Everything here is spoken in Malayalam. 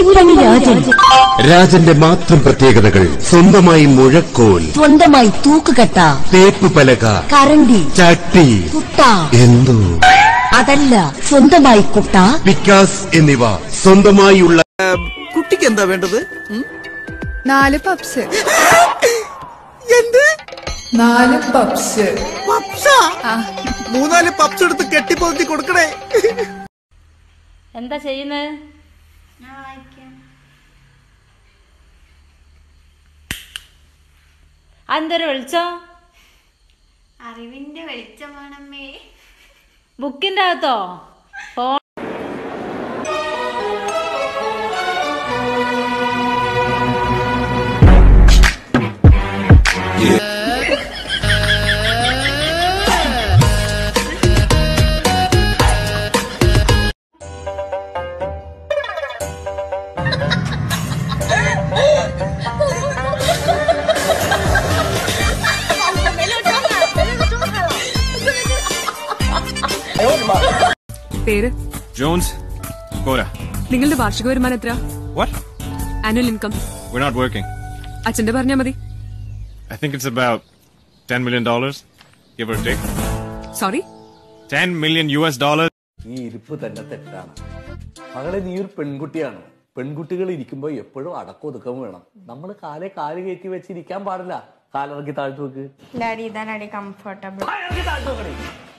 കൂലിപ്പണി രാജൻ രാജന്റെ മാത്രം പ്രത്യേകതകൾ സ്വന്തമായി മുഴക്കോൽ സ്വന്തമായി തൂക്കുകട്ട തേപ്പ് പലക കരണ്ടി ചട്ടി കുട്ട എന്തോ അതല്ല സ്വന്തമായി കുട്ട പിക്കാസ് എന്നിവ സ്വന്തമായുള്ള കുട്ടിക്ക് എന്താ വേണ്ടത് നാല് പപ്സ് എന്ത് നാല് പപ്സ് പപ്സ മൂന്നാല് പപ്സ് എടുത്ത് കെട്ടിപ്പൊത്തി കൊടുക്കണേ എന്താ ചെയ്യുന്നത് എന്തൊരു വിളിച്ചോ അറിവിന്റെ വെളിച്ചമാണമ്മേ ബുക്കിന്റെ അകത്തോ ഫോൺ പേര് Jones, Cora. നിങ്ങളുടെ വാർഷിക വരുമാനം എത്ര What? Annual income We're not working. അച്ഛന്റെ പറഞ്ഞാ മതി I think it's about ten million dollars, give or take. Sorry Ten million US dollars. ഈ ഇരിപ്പ് തന്നെ തെറ്റാണ് മകളെ നീ ഒരു പെൺകുട്ടിയാണ് പെൺകുട്ടികൾ ഇരിക്കുമ്പോൾ എപ്പോഴും അടക്കം ഒതുക്കം വേണം നമ്മൾ കാലെ കാല് കയറ്റി വെച്ചിരിക്കാൻ പാടില്ല കാലിറക്കി താഴ്ത്തു വെക്ക് ഡാഡി ഇതാ ഡാഡി കംഫർട്ടബിൾ താഴ്ത്തു വെക്കണേ